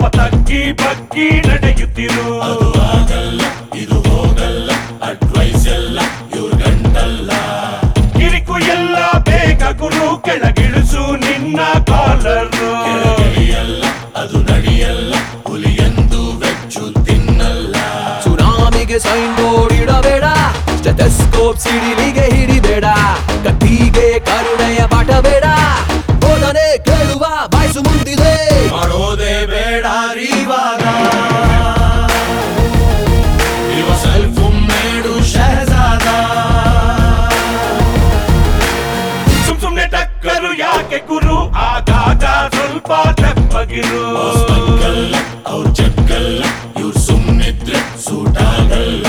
ತಗ್ಗಿ ಬಗ್ಗಿ ನಡೆಯುತ್ತಿರು ಇದು ಹೋಗಲ್ಲ ಅಡ್ವೈಸ್ ಎಲ್ಲ ಇವ್ರ ಗಂಟಲ್ಲ ಕಿರಿಕು ಎಲ್ಲ ಬೇಗ ಗುರು ಕೆಳಗಿಳಿಸು ನಿನ್ನ ಕಾಲರು ನಡೆಯಲ್ಲ ಅದು ನಡೆಯಲ್ಲ ಹುಲಿಯಂದು ವೆಚ್ಚು ತಿನ್ನಲ್ಲ ಸುನಾಮಿಗೆ ಸೈನ್ ಬೋರ್ಡ್ ಇಡಬೇಡ ಸ್ಟೆಥೆಸ್ಕೋಪ್ ಸಿಡಿಲಿಗೆ ಹಿಡಿಬೇಡ ಕತ್ತಿಗೆ ಕರುಣೆಯ ಪಾಠ ಬೇಡ ಬೋಧನೆ ಕೇಳುವ ಬಾಯ್ಸು ಮುಂದಿದೆ ಮಾಡೋದೇ ಬೇಡ ರೀವಾಗ ಇವ ಸೆಲ್ಫ್ ಮೇಡು ಶಹಜಾದ ಸುಮ್ ಸುಮ್ನೆ ಟಕ್ಕರು ಯಾಕೆ ಗುರು ಆಗಾಗ ಸ್ವಲ್ಪ ತೆಪ್ಪಗಿರು ಮಕ್ಕಲ್ಲ ಅವ್ರ ಜಗ್ಗಲ್ಲ ಇವ್ರು ಸುಮ್ಮನಿದ್ರೆ ಸೂಟ್ ಆಗಲ್ಲ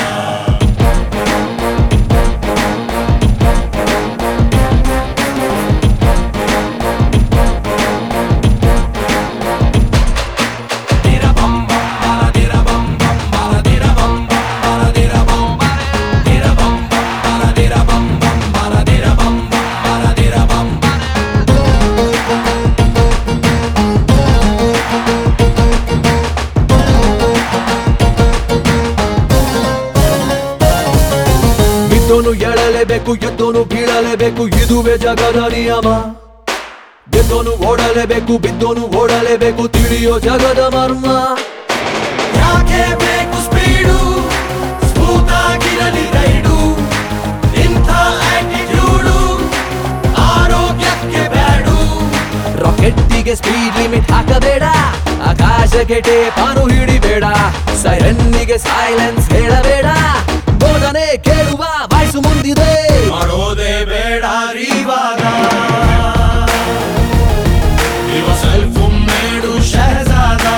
ಬಿದ್ದೋನು ಎಳಲೇಬೇಕು ಎದ್ದೋನು ಬೀಳಲೇಬೇಕು ಇದುವೇ ಜಗದ ನಿಯಮ ಗೆದ್ದೋನು ಓಡಲೇಬೇಕು ಬಿದ್ದೋನು ಓಡಲೇಬೇಕು ತಿಳಿಯೋ ಜಗದ ಮರ್ಮ ಯಾಕೆ ಬೇಕು ಸ್ಪೀಡು ಸ್ಮೂತ್ ಆಗಿರಲಿ ರೈಡು ಇಂಥ ಆಟಿಟ್ಯೂಡು ಆರೋಗ್ಯಕ್ಕೆ ಬ್ಯಾಡು ರಾಕೆಟ್ಟಿಗೆ ಸ್ಪೀಡ್ ಲಿಮಿಟ್ ಹಾಕಬೇಡ ಆಕಾಶಕ್ಕೆ ಟೇಪಾನು ಹಿಡಿಬೇಡ ಸೈರನ್ನಿಗೆ ಸೈಲೆನ್ಸ್ ಹೇಳಬೇಡ ಬೋಧನೆ ಕೇಳುವ ವಾಯ್ಸು ಮುಂದಿದೆ ಮಾಡೋದೇ ಬೇಡ ರೀವಾಗ ಇವ ಸೆಲ್ಫ್ ಮೇಡು ಶಹಜಾದ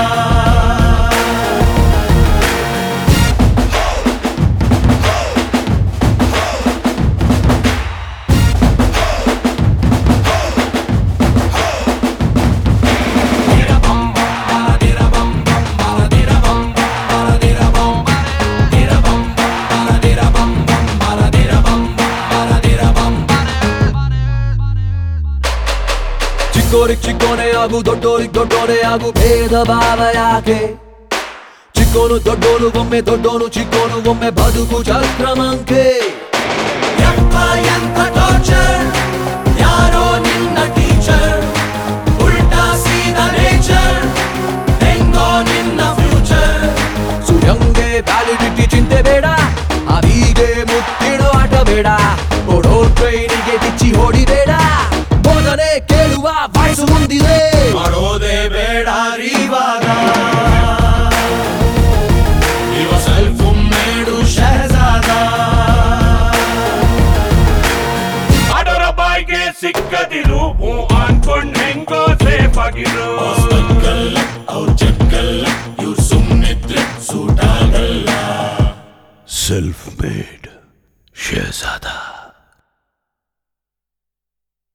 ಚಿಕ್ಕೋರಿಗ್ ಚಿಕ್ಕೋನೆ ಆಗು ದೊಡ್ಡೋರಿಗ್ ದೊಡ್ಡೋನೆ ಆಗು ಭೇದ ಭಾವ ಯಾಕೆ ಚಿಕ್ಕೋನು ದೊಡ್ಡೋನು ಒಮ್ಮೆ ದೊಡ್ಡೋನು ಚಿಕ್ಕೋನು ಒಮ್ಮೆ ಬದುಕು ಚಕ್ರಮಂಕೆ ಯಪ್ಪ ಎಂತ ಟಾರ್ಚರ್